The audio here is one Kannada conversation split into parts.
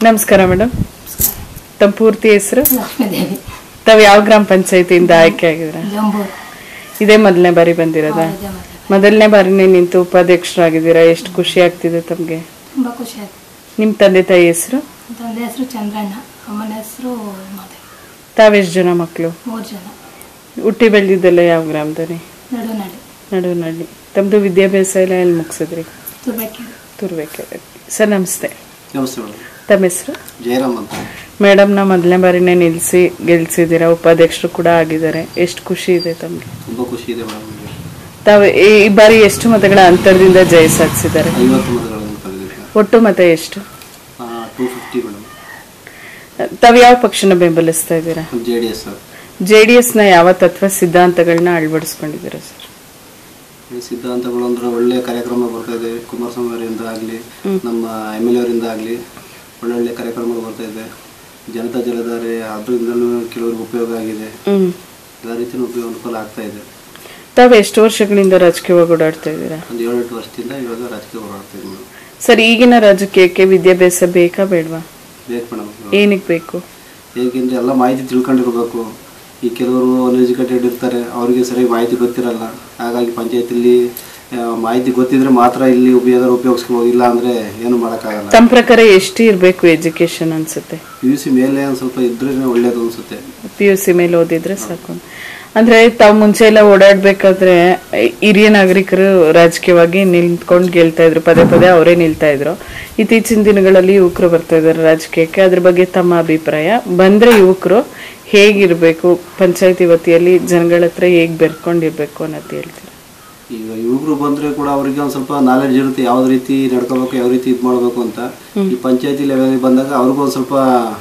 ನಮಸ್ಕಾರ ಮೇಡಮ್ ತಮ್ಮ ಪೂರ್ತಿ ಹೆಸರು ಲಕ್ಷ್ಮೀದೇವಿ ತಾವು ಯಾವ ಗ್ರಾಮ ಪಂಚಾಯತಿಯಿಂದ ಆಯ್ಕೆ ಆಗಿದ್ರ ಜಂಬೂರು ಇದೇ ಮೊದಲನೇ ಬಾರಿ ಬಂದಿರೋದ ಇದೇ ಮೊದಲು. ಮೊದಲನೇ ಬಾರಿನೇ ನಿಂತು ಉಪಾಧ್ಯಕ್ಷರಾಗಿದ್ದೀರಾ ಎಷ್ಟು ಖುಷಿ ಆಗ್ತಿದೆ ತಮಗೆ ತುಂಬ ಖುಷಿ ಆಯ್ತು ನಿಮ್ಮ ತಂದೆ ತಾಯಿ ಹೆಸರು ತಂದೆ ಹೆಸರು ಚಂದ್ರಣ್ಣ ಅಮ್ಮನ ಹೆಸರು ಮಾದೇವಿ ತಾವೆಷ್ಟು ಜನ ಮಕ್ಕಳು ಮೂರು ಜನ ಹುಟ್ಟಿ ಬೆಳೆದಿದ್ದೆಲ್ಲ ಯಾವ ಗ್ರಾಮದಲ್ಲಿ ನಡುನಡಿ ನಡುವಿನಲ್ಲಿ ತಮ್ಮದು ವಿದ್ಯಾಭ್ಯಾಸ ಎಲ್ಲ ಎಲ್ಲಿ ಮುಗಿಸಿದ್ರಿ ತುರ್ಬೇಕಿದೆ ತುರ್ಬೇಕಾದ್ರೆ ಸರ್ ನಮಸ್ತೆ ನಮಸ್ತೆ ಮೇಡಮ್ ತಮ್ಮ ಹೆಸರು ಜಯರಾಮ್ ಅಂತ ಮೇಡಮ್ನ ಮೊದಲನೇ ಬಾರಿನೇ ನಿಲ್ಲಿಸಿ ಗೆಲ್ಸಿದ್ದೀರಾ ಉಪಾಧ್ಯಕ್ಷರು ಕೂಡ ಆಗಿದ್ದಾರೆ ಎಷ್ಟು ಖುಷಿ ಇದೆ ತಮಗೆ ತುಂಬ ಖುಷಿ ಇದೆ ಮೇಡಮ್ ನನಗೆ ತಾವು ಈ ಈ ಬಾರಿ ಎಷ್ಟು ಮತಗಳ ಅಂತರದಿಂದ ಜಯ ಸಾಧಿಸಿದ್ದಾರೆ ಐವತ್ತು ಮತಗಳನ್ನು ಕಳೆದಿದೆ ಒಟ್ಟು ಮತ ಎಷ್ಟು ಟೂ ಫಿಫ್ಟಿ ಮೇಡಮ್ ತಾವು ಯಾವ ಪಕ್ಷನ ಬೆಂಬಲಿಸ್ತಾ ಇದ್ದೀರಾ J D S J D ಎಸ್ನ ಯಾವ ತತ್ವ ಸಿದ್ಧಾಂತಗಳನ್ನ ಅಳವಡಿಸ್ಕೊಂಡಿದ್ದೀರಾ ಸರ್ ಈ ಸಿದ್ಧಾಂತಗಳು ಅಂದ್ರೆ ಒಳ್ಳೆಯ ಕಾರ್ಯಕ್ರಮ ಬರ್ತಾ ಇದೆ ಕುಮಾರಸ್ವಾಮಿ ಅವರಿಂದ ಆಗಲಿ ನಮ್ಮ ಎಮ್ ಎಲ್ ಎ ಅವರಿಂದ ಆಗಲಿ ಒಳ್ಳೊಳ್ಳೆ ಕಾರ್ಯಕ್ರಮಗಳು ಬರ್ತಾ ಇದೆ ಜನತಾ ಜಲಧಾರೆ ಅದರಿಂದಲೂ ಕೆಲವ್ರಿಗೆ ಉಪಯೋಗ ಆಗಿದೆ ಹ್ಮ್ ಎಲ್ಲ ರೀತಿಯೂ ಉಪಯೋಗ ಅನುಕೂಲ ಆಗ್ತಾ ಇದೆ ತಾವು ಎಷ್ಟು ವರ್ಷಗಳಿಂದ ರಾಜಕೀಯವಾಗಿ ಓಡಾಡ್ತಾ ಇದ್ದೀರಾ ಒಂದು ಏಳೆಂಟು ವರ್ಷದಿಂದ ಇವಾಗ ರಾಜಕೀಯ ಹೋರಾಡ್ತಾ ಇದೆ ಮೇಡಮ್ ಸರ್ ಈಗಿನ ರಾಜಕೀಯಕ್ಕೆ ವಿದ್ಯಾಭ್ಯಾಸ ಬೇಕಾ ಬೇಡವಾ ಬೇಕು ಮೇಡಮ್ ಏನಕ್ಕೆ ಬೇಕು ಏಕೆಂದರೆ ಎಲ್ಲ ಮಾಹಿತಿ ತಿಳ್ಕೊಂಡಿರ್ಬೇಕು ಈ ಕೆಲವರು ಅನ್ಎಜುಕೇಟೆಡ್ ಇರ್ತಾರೆ ಅವರಿಗೆ ಸರಿಯಾಗಿ ಮಾಹಿತಿ ಗೊತ್ತಿರಲ್ಲ ಹಾಗಾಗಿ ಪಂಚಾಯತಿಲಿ ಆ, ಮಾಹಿತಿ ಗೊತ್ತಿದ್ರೆ ಮಾತ್ರ ಇಲ್ಲಿ ಉಪಯೋಗ ಉಪಯೋಗಿಸ್ಬೋದು ಇಲ್ಲ ಅಂದರೆ ಏನು ಮಾಡೋಕ್ಕಾಗಲ್ಲ ತಮ್ಮ ಪ್ರಕಾರ ಎಷ್ಟು ಇರಬೇಕು ಎಜುಕೇಶನ್ ಅನ್ಸುತ್ತೆ ಪಿ ಯು ಸಿ ಮೇಲೆ ಒಂದು ಸ್ವಲ್ಪ ಇದ್ರೇ ಒಳ್ಳೇದು ಅನಿಸುತ್ತೆ ಪಿ ಯು ಸಿ ಮೇಲೆ ಓದಿದ್ರೆ ಸಾಕು ಅಂದ್ರೆ ತಾವು ಮುಂಚೆ ಎಲ್ಲ ಓಡಾಡ್ಬೇಕಾದ್ರೆ ಹಿರಿಯ ನಾಗರಿಕರು ರಾಜಕೀಯವಾಗಿ ನಿಂತ್ಕೊಂಡು ಗೆಲ್ತಾ ಇದ್ರು ಪದೇ ಪದೇ ಅವರೇ ನಿಲ್ತಾ ಇದ್ರು ಇತ್ತೀಚಿನ ದಿನಗಳಲ್ಲಿ ಯುವಕರು ಬರ್ತಾ ಇದ್ದಾರೆ ರಾಜಕೀಯಕ್ಕೆ ಅದ್ರ ಬಗ್ಗೆ ತಮ್ಮ ಅಭಿಪ್ರಾಯ ಬಂದ್ರೆ ಯುವಕರು ಹೇಗಿರ್ಬೇಕು ಪಂಚಾಯತಿ ವತಿಯಲ್ಲಿ ಜನಗಳ ಹತ್ರ ಹೇಗ್ ಬೆರ್ಕೊಂಡಿರ್ಬೇಕು ಅನ್ನೋದು ಹೇಳ್ತೀರಾ ಈಗ ಯುವಕರು ಬಂದರೆ ಕೂಡ ಅವರಿಗೆ ಒಂದು ಸ್ವಲ್ಪ ನಾಲೆಡ್ಜ್ ಇರುತ್ತೆ ಯಾವ ರೀತಿ ನಡ್ಕೋಬೇಕು ಯಾವ ರೀತಿ ಇದು ಮಾಡಬೇಕು ಅಂತ ಈ ಪಂಚಾಯತಿ ಲೆವೆಲ್ ಬಂದಾಗ ಅವ್ರಿಗೂ ಒಂದು ಸ್ವಲ್ಪ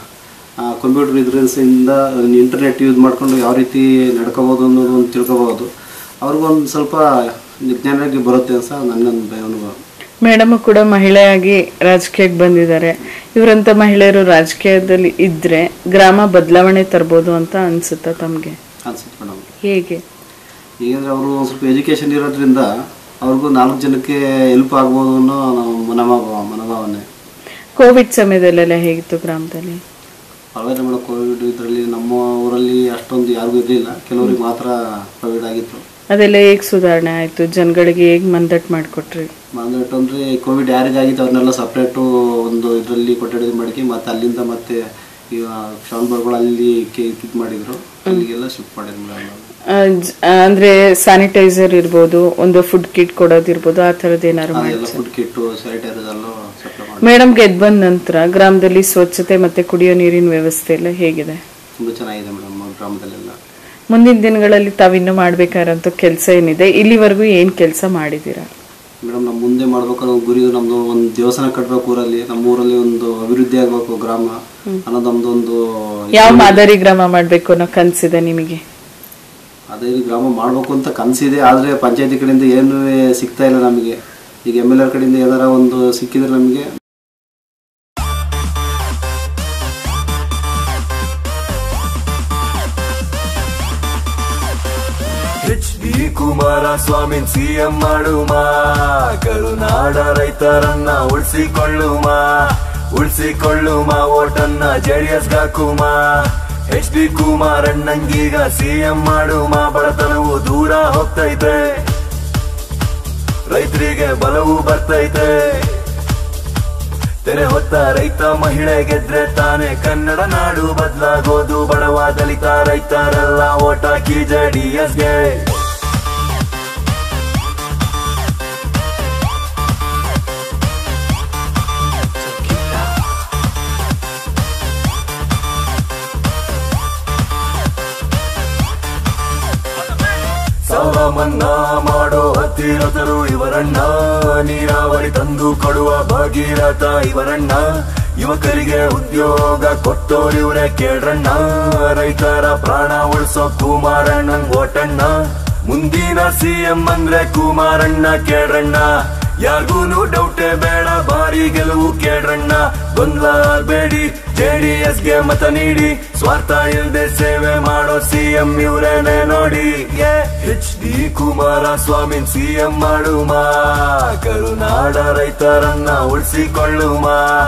ಕಂಪ್ಯೂಟರ್ ಇದ್ರಿಂದ ಇಂಟರ್ನೆಟ್ ಯೂಸ್ ಮಾಡ್ಕೊಂಡು ಯಾವ ರೀತಿ ನಡ್ಕೋಬೋದು ಅನ್ನೋದು ಒಂದು ತಿಳ್ಕೊಬೋದು ಅವ್ರಿಗೊಂದು ಸ್ವಲ್ಪ ಜ್ಞಾನಕ್ಕೆ ಬರುತ್ತೆ ಅಂತ ನನ್ನ ಅನುಭವ ಮೇಡಮ್ ಕೂಡ ಮಹಿಳೆಯಾಗಿ ರಾಜಕೀಯಕ್ಕೆ ಬಂದಿದ್ದಾರೆ ಇವರಂತ ಮಹಿಳೆಯರು ರಾಜಕೀಯದಲ್ಲಿ ಇದ್ರೆ ಗ್ರಾಮ ಬದಲಾವಣೆ ತರ್ಬೋದು ಅಂತ ಅನ್ಸುತ್ತಾ ತಮ್ಗೆ ಅನ್ಸುತ್ತೆ ಮೇಡಮ್ ಹೇಗೆ ಈಗಂದ್ರೆ ಅವರು ಒಂದು ಸ್ವಲ್ಪ ಎಜುಕೇಷನ್ ಇರೋದ್ರಿಂದ ಅವ್ರಿಗೂ ನಾಲ್ಕು ಜನಕ್ಕೆ ಹೆಲ್ಪ್ ಆಗ್ಬೋದು ಅನ್ನೋ ನಾವು ಮನೋಭಾವ ಮನೋಭಾವನೆ ಕೋವಿಡ್ ಸಮಯದಲ್ಲೆಲ್ಲ ಹೇಗಿತ್ತು ಗ್ರಾಮದಲ್ಲಿ ಪರವಾಗಿಲ್ಲ ಮೇಡಮ್ ಕೋವಿಡ್ ಇದರಲ್ಲಿ ನಮ್ಮ ಊರಲ್ಲಿ ಅಷ್ಟೊಂದು ಯಾರಿಗೂ ಇರಲಿಲ್ಲ ಕೆಲವರಿಗೆ ಮಾತ್ರ ಕೋವಿಡ್ ಆಗಿತ್ತು ಅದೆಲ್ಲ ಹೇಗ್ ಸುಧಾರಣೆ ಆಯ್ತು ಜನಗಳಿಗೆ ಹೇಗ್ ಮಂದಟ್ ಮಾಡಿಕೊಟ್ರಿ ಮಾಂದ್ರಟ್ಟು ಅಂದರೆ ಕೋವಿಡ್ ಯಾರಿಗೆ ಆಗಿತ್ತು ಅವ್ರನ್ನೆಲ್ಲ ಸಪ್ರೇಟು ಒಂದು ಇದರಲ್ಲಿ ಕೊಠಡಿ ಮಡಕಿ ಮತ್ತು ಅಲ್ಲಿಂದ ಮತ್ತೆ ಈಗ ಶಾನ್ಬರ್ಗಳು ಅಲ್ಲಿ ಇದು ಮಾಡಿದ್ರು ಅಲ್ಲಿಗೆಲ್ಲ ಶಿಫ್ಟ್ ಮಾಡಿದ್ರು ಮೇಡಮ್ ಆ, ಜ- ಆ, ಅಂದ್ರೆ ಸ್ಯಾನಿಟೈಸರ್ ಇರ್ಬೋದು ಒಂದು ಫುಡ್ ಕಿಟ್ ಕೊಡೋದಿರ್ಬೋದು ಆ ಥರದ್ದು ಏನಾದ್ರು ಮಾಡಿ ಅದೆಲ್ಲ ಫುಡ್ ಕಿಟ್ಟು ಸ್ಯಾನಿಟೈಸರ್ ಎಲ್ಲ ಸಪ್ಲೈ ಮಾಡಿ ಮೇಡಮ್ ಗೆದ್ ಬಂದ ನಂತರ ಗ್ರಾಮದಲ್ಲಿ ಸ್ವಚ್ಛತೆ ಮತ್ತೆ ಕುಡಿಯೋ ನೀರಿನ ವ್ಯವಸ್ಥೆ ಎಲ್ಲ ಹೇಗಿದೆ ತುಂಬ ಚೆನ್ನಾಗಿದೆ ಮೇಡಮ್ ಗ್ರಾಮದಲ್ಲೆಲ್ಲ ಮುಂದಿನ ದಿನಗಳಲ್ಲಿ ತಾವಿನ್ನು ಮಾಡ್ಬೇಕಾರಂತ ಕೆಲಸ ಏನಿದೆ ಇಲ್ಲಿವರೆಗೂ ಏನ್ ಕೆಲಸ ಮಾಡಿದ್ದೀರಾ ಮೇಡಮ್ ನಮ್ಮ ಮುಂದೆ ಮಾಡ್ಬೇಕಾದ್ರೆ ಒಂದು ಗುರಿ ನಮ್ದು ಒಂದು ದೇವಸ್ಥಾನ ಕಟ್ಟಬೇಕು ಊರಲ್ಲಿ ನಮ್ಮ ಊರಲ್ಲಿ ಒಂದು ಅಭಿವೃದ್ಧಿ ಆಗಬೇಕು ಗ್ರಾಮ ಅನ್ನೋದು ನಮ್ದು ಒಂದು ಯಾವ ಮಾದರಿ ಗ್ರಾಮ ಮಾಡ್ಬೇಕು ಅನ್ನೋ ಕನ್ಸಿದೆ ನಿಮಗೆ ಅದೇ ರೀತಿ ಗ್ರಾಮ ಮಾಡಬೇಕು ಅಂತ ಕನಸಿದೆ ಆದರೆ ಪಂಚಾಯತಿ ಕಡೆಯಿಂದ ಏನೂ ಸಿಗ್ತಾ ಇಲ್ಲ ನಮಗೆ ಈಗ ಎಮ್ ಎಲ್ ಆರ್ ಕಡೆಯಿಂದ ಏನಾರ ಒಂದು ಸಿಕ್ಕಿದ್ರೆ ನಮಗೆ ಎಚ್ ಡಿ ಕುಮಾರಸ್ವಾಮಿ ಸಿಎಂ ಮಾಡುಮ ಕರುನಾಡ ರೈತರನ್ನ ಉಳಿಸಿಕೊಳ್ಳುಮ ಉಳಿಸಿಕೊಳ್ಳುಮ ಓಟನ್ನ ಜೆಡಿಎಸ್ ಹಾಕುಮ ಎಚ್ ಡಿ ಕುಮಾರಣ್ಣಂಗೀಗ ಸಿಎಂ ಮಾಡುಮ ಬಡತನವು ದೂರ ಹೋಗ್ತೈತೆ ರೈತರಿಗೆ ಬಲವು ಬರ್ತೈತೆ ತೆರೆ ಹೊತ್ತ ರೈತ ಮಹಿಳೆ ಗೆದ್ರೆ ತಾನೇ ಕನ್ನಡ ನಾಡು ಬದಲಾಗೋದು ಬಡವ ದಲಿತ ರೈತರೆಲ್ಲ ಓಟ್ ಹಾಕಿ ಜೆಡಿಎಸ್ಗೆ ಸಾಲ ಮನ್ನಾ ಮಾಡೋ ಹತ್ತಿರತರು ಇವರಣ್ಣ ನೀರಾವರಿ ತಂದು ಕೊಡುವ ಭಾಗೀರಥ ಇವರಣ್ಣ ಯುವಕರಿಗೆ ಉದ್ಯೋಗ ಕೊಟ್ಟೋರಿವ್ರೆ ಕೇಳ್ರಣ್ಣ ರೈತರ ಪ್ರಾಣ ಉಳಿಸೋ ಕುಮಾರಣ್ಣನ್ ಓಟಣ್ಣ ಮುಂದಿನ ಸಿಎಂ ಅಂದ್ರೆ ಕುಮಾರಣ್ಣ ಕೇಳ್ರಣ್ಣ ಯಾರ್ಗೂನು ಡೌಟೇ ಬೇಡ ಬಾರಿ ಗೆಲುವು ಕೇಳ್ರಣ್ಣ ಗೊಂದಲ ಬೇಡಿ ಜೆಡಿಎಸ್ ಗೆ ಮತ ನೀಡಿ ಸ್ವಾರ್ಥ ಇಲ್ದೆ ಸೇವೆ ಮಾಡೋ ಸಿಎಂ ಇವ್ರೇನೆ ನೋಡಿ ಎಚ್ ಡಿ ಕುಮಾರಸ್ವಾಮಿ ಸಿಎಂ ಮಾಡುಮ ಕರುನಾಡ ರೈತರನ್ನ ಉಳಿಸಿಕೊಳ್ಳುಮ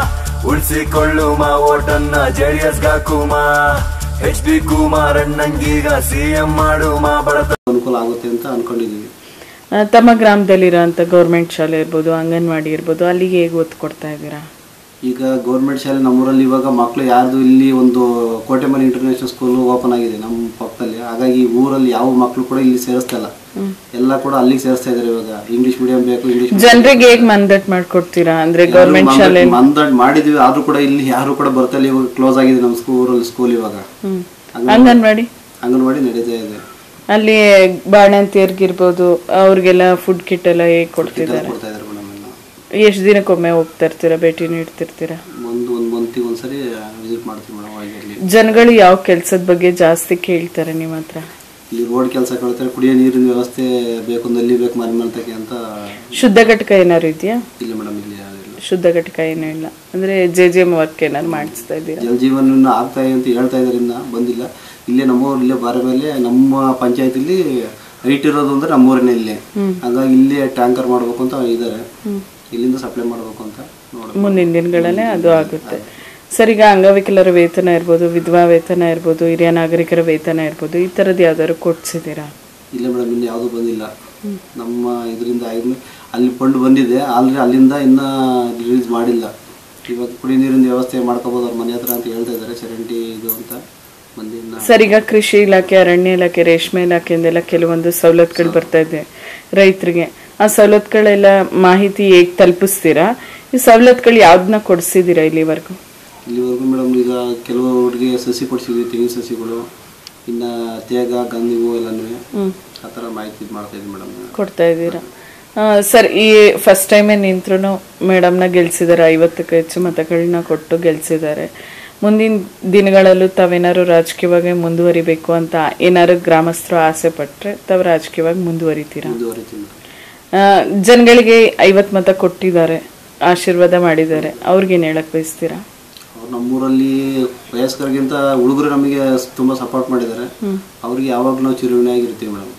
ಉಳಿಸಿಕೊಳ್ಳುಮ ಓಟನ್ನ ಜೆಡಿಎಸ್ ಗಾಕುಮ ಎಚ್ ಡಿ ಕುಮಾರಣ್ಣಂಗೀಗ ಸಿಎಂ ಮಾಡುಮ ಬಡತ ಅನುಕೂಲ ಆಗುತ್ತೆ ಅಂತ ಅನ್ಕೊಂಡಿದೀವಿ ಆ, ತಮ್ಮ ಗ್ರಾಮದಲ್ಲಿರೋಂಥ ಗೌರ್ಮೆಂಟ್ ಶಾಲೆ ಇರ್ಬೋದು ಅಂಗನವಾಡಿ ಇರ್ಬೋದು ಅಲ್ಲಿಗೆ ಹೇಗೆ ಒತ್ತು ಕೊಡ್ತಾ ಇದ್ದೀರಾ ಈಗ ಗೌರ್ಮೆಂಟ್ ಶಾಲೆ ನಮ್ಮೂರಲ್ಲಿ ಇವಾಗ ಮಕ್ಕಳು ಯಾರ್ದು ಇಲ್ಲಿ ಒಂದು ಕೋಟೆಮಲ್ಲಿ ಇಂಟರ್ನ್ಯಾಷನಲ್ ಸ್ಕೂಲ್ ಓಪನ್ ಆಗಿದೆ ನಮ್ಮ ಪಕ್ಕದಲ್ಲಿ ಹಾಗಾಗಿ ಊರಲ್ಲಿ ಯಾವ ಮಕ್ಕಳು ಕೂಡ ಇಲ್ಲಿ ಸೇರಿಸ್ತಾ ಇಲ್ಲ ಎಲ್ಲ ಕೂಡ ಅಲ್ಲಿಗೆ ಸೇರಿಸ್ತಾ ಇದ್ದಾರೆ ಇವಾಗ ಇಂಗ್ಲಿಷ್ ಮೀಡಿಯಂ ಬೇಕು ಇಂಗ್ಲಿಷ್ ಜನರಿಗೆ ಹೇಗೆ ಮಂದಟ್ ಮಾಡ್ಕೊಡ್ತೀರಾ ಅಂದ್ರೆ ಗೌರ್ಮೆಂಟ್ ಶಾಲೆ ಮಂದಡ್ ಮಾಡಿದ್ವಿ ಆದ್ರೂ ಕೂಡ ಇಲ್ಲಿ ಯಾರು ಕೂಡ ಬರ್ತಾ ಇಲ್ಲ ಇವಾಗ ಕ್ಲೋಸ್ ಆಗಿದೆ ನಮ್ಮ ಸ್ಕೂಲ್ ಸ್ಕೂಲ್ ಇವಾಗ ಹ್ಮ್ ಅಂಗನವಾಡಿ ಅಂಗನವಾಡಿ ನಡೀತಾ ಇದೆ ಅಲ್ಲಿ ಬಾಣಂತಿಯರ್ಗಿರ್ಬೋದು ಅವ್ರಿಗೆಲ್ಲ ಫುಡ್ ಕಿಟ್ ಎಲ್ಲ ಹೇಗೆ ಕೊಡ್ತಿದ್ದಾರೆ ಕೊಡ್ತಾ ಇದ್ದಾರೆ ಮೇಡಮ್ ಎಲ್ಲ ಎಷ್ಟು ದಿನಕ್ಕೊಮ್ಮೆ ಹೋಗ್ತಾ ಇರ್ತೀರಾ ಭೇಟಿ ನೀಡ್ತಿರ್ತೀರಾ ಒಂದು ಒಂದು ಮಂತಿಗೆ ಒಂದ್ಸರಿ ವಿಸಿಟ್ ಮಾಡ್ತೀವಿ ಮೇಡಮ್ ಇಲ್ಲಿ ಜನಗಳು ಯಾವ ಕೆಲ್ಸದ ಬಗ್ಗೆ ಜಾಸ್ತಿ ಕೇಳ್ತಾರೆ ನಿಮ್ಮ ಹತ್ರ ಇಲ್ಲಿ ರೋಡ್ ಕೆಲಸ ಕೇಳ್ತಾರೆ ಕುಡಿಯೋ ನೀರಿನ ವ್ಯವಸ್ಥೆ ಬೇಕು ನಲ್ಲಿ ಬೇಕು ಮನೆ ಮಲ್ತಕ್ಕೆ ಅಂತ ಶುದ್ಧ ಘಟಕ ಏನಾದ್ರು ಇದೆಯಾ ಇಲ್ಲ ಮೇಡಮ್ ಇಲ್ಲಿ ಯಾರಿಲ್ಲ ಶುದ್ಧ ಘಟಕ ಏನೂ ಇಲ್ಲ ಅಂದ್ರೆ ಜೆ ಜೆ ಎಮ್ ವರ್ಕ್ ಏನಾದ್ರು ಮಾಡಿಸ್ತಾ ಇದ್ದೀರಾ ಜಲ ಜೀವನ ಇನ್ನು ಆಗ್ತಾ ಇದೆ ಅಂತ ಹೇಳ್ತಾ ಇದ್ದಾರೆ ಇನ್ನ ಬಂದಿಲ್ಲ ಇಲ್ಲೇ ನಮ್ಮೂರು ಇಲ್ಲೇ ಬಾರ ಮೇಲೆ ನಮ್ಮ ಪಂಚಾಯತಿಲಿ ಹೈಟ್ ಇರೋದು ಅಂದ್ರೆ ನಮ್ಮೂರಿನ ಇಲ್ಲೇ ಹಾಗಾಗಿ ಇಲ್ಲೇ ಟ್ಯಾಂಕರ್ ಮಾಡ್ಬೇಕು ಅಂತ ಇದ್ದಾರೆ ಇಲ್ಲಿಂದ ಸಪ್ಲೈ ಮಾಡ್ಬೇಕು ಅಂತ ನೋಡೋದು ಮುಂದಿನ ದಿನಗಳಲ್ಲೇ ಅದು ಆಗುತ್ತೆ ಸರ್ ಈಗ ಅಂಗವಿಕಲರ ವೇತನ ಇರ್ಬೋದು ವಿಧವಾ ವೇತನ ಇರ್ಬೋದು ಹಿರಿಯ ನಾಗರಿಕರ ವೇತನ ಇರ್ಬೋದು ಈ ಥರದ್ದು ಯಾವ್ದಾದ್ರು ಕೊಡ್ಸಿದ್ದೀರಾ ಇಲ್ಲ ಮೇಡಮ್ ಇನ್ನು ಯಾವುದು ಬಂದಿಲ್ಲ ನಮ್ಮ ಇದರಿಂದ ಆಗಿ ಅಲ್ಲಿ ಫಂಡ್ ಬಂದಿದೆ ಆಲ್ರೆಡಿ ಅಲ್ಲಿಂದ ಇನ್ನ ರಿಲೀಸ್ ಮಾಡಿಲ್ಲ ಇವಾಗ ಕುಡಿ ನೀರಿನ ವ್ಯವಸ್ಥೆ ಮಾಡ್ಕೋಬೋದು ಅವ್ರ ಮನೆ ಹತ್ರ ಅಂತ ಹೇಳ್ತಾ ಇದ್ದಾರೆ ಚರಂಡಿ ಇದು ಅಂತ ಬಂದು ಇನ್ನ ಸರ್ ಈಗ ಕೃಷಿ ಇಲಾಖೆ ಅರಣ್ಯ ಇಲಾಖೆ ರೇಷ್ಮೆ ಇಲಾಖೆಯಿಂದೆಲ್ಲ ಕೆಲವೊಂದು ಸವಲತ್ತುಗಳು ಬರ್ತಾ ಇದೆ ರೈತರಿಗೆ ಆ ಸವಲತ್ತುಗಳೆಲ್ಲ ಮಾಹಿತಿ ಹೇಗೆ ತಲುಪಿಸ್ತೀರಾ ಈ ಸವಲತ್ತುಗಳು ಯಾವ್ದನ್ನ ಕೊಡಿಸಿದ್ದೀರಾ ಇಲ್ಲಿವರೆಗೂ ಇಲ್ಲಿವರೆಗೂ ಮೇಡಮ್ ಈಗ ಕೆಲವರಿಗೆ ಸಸಿ ಕೊಡ್ಸಿದ್ವಿ ತೆಂಗಿನ ಸಸಿಗಳು ಇನ್ನು ತೇಗ ಗಂಧಿವು ಎಲ್ಲನೂ ಆ ಥರ ಮಾಹಿತಿ ಇದು ಮಾಡ್ತಾ ಇದ್ವಿ ಮೇಡಮ್ ಕೊಡ್ತಾ ಇದ್ದೀರಾ ಆ, ಸರ್ ಈ ಫಸ್ಟ್ ಟೈಮೇ ನಿಂತ್ರು ಮೇಡಮ್ನ ಗೆಲ್ಸಿದ್ದಾರೆ ಐವತ್ತಕ್ಕೂ ಹೆಚ್ಚು ಮತಗಳನ್ನ ಕೊಟ್ಟು ಗೆಲ್ಸಿದ್ದಾರೆ ಮುಂದಿನ ದಿನಗಳಲ್ಲೂ ತಾವೇನಾದ್ರು ರಾಜಕೀಯವಾಗಿ ಮುಂದುವರಿಬೇಕು ಅಂತ ಏನಾದ್ರು ಗ್ರಾಮಸ್ಥರು ಆಸೆ ಪಟ್ಟರೆ ತಾವು ರಾಜಕೀಯವಾಗಿ ಮುಂದುವರಿತೀರಾ ಮುಂದುವರಿತೀವಿ ಮೇಡಮ್ ಆ, ಜನಗಳಿಗೆ ಐವತ್ತು ಮತ ಕೊಟ್ಟಿದ್ದಾರೆ ಆಶೀರ್ವಾದ ಮಾಡಿದ್ದಾರೆ ಅವ್ರಿಗೇನು ಹೇಳಕ್ ಬಯಸ್ತೀರಾ ಅವ್ರು ನಮ್ಮೂರಲ್ಲಿ ವಯಸ್ಕರಿಗಿಂತ ಹುಡುಗರು ನಮಗೆ ತುಂಬ ಸಪೋರ್ಟ್ ಮಾಡಿದ್ದಾರೆ ಅವ್ರಿಗೆ ಯಾವಾಗಲೂ ನಾವು ಚಿರುವಿನಾಗಿರ್ತೀವಿ ಮೇಡಮ್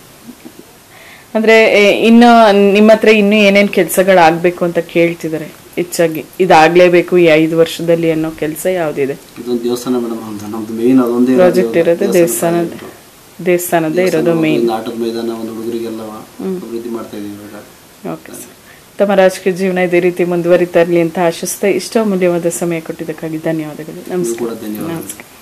ಅಂದ್ರೆ ಏ, ಇನ್ನು ನಿಮ್ಮ ಹತ್ರ ಇನ್ನೂ ಏನೇನ್ ಕೆಲಸಗಳಾಗಬೇಕು ಅಂತ ಕೇಳ್ತಿದ್ದಾರೆ ಹೆಚ್ಚಾಗಿ ಇದಾಗ್ಲೇಬೇಕು ಈ ಐದು ವರ್ಷದಲ್ಲಿ ಅನ್ನೋ ಕೆಲಸ ಯಾವ್ದಿದೆ ಇದೊಂದು ದೇವಸ್ಥಾನ ಮೇಡಮ್ ಅಂತ ನಮ್ದು ಮೇನ್ ಅದೊಂದೇ ಪ್ರಾಜೆಕ್ಟ್ ಇರೋದು ದೇವಸ್ಥಾನದ ದೇವಸ್ಥಾನದೇ ಇರೋದು ಮೇನ್ ಒಂದು ಆಟದ ಮೈದಾನ ಒಂದು ಹುಡುಗರಿಗೆಲ್ಲ ಅಭಿವೃದ್ಧಿ ಮಾಡ್ತಾ ಇದೀವಿ ಇವಾಗ ಓಕೆ ಸರ್ ತಮ್ಮ ರಾಜಕೀಯ ಜೀವನ ಇದೇ ರೀತಿ ಮುಂದುವರಿತಾ ಇರಲಿ ಅಂತ ಆಶಿಸ್ತಾ ಇಷ್ಟ ಅಮೂಲ್ಯವಾದ ಸಮಯ ಕೊಟ್ಟಿದ್ದಕ್ಕಾಗಿ ಧನ್ಯವಾದಗಳು ನಮಸ್ಕಾರ ಕೂಡ ಧನ್ಯವಾದ ನಮಸ್ಕಾರ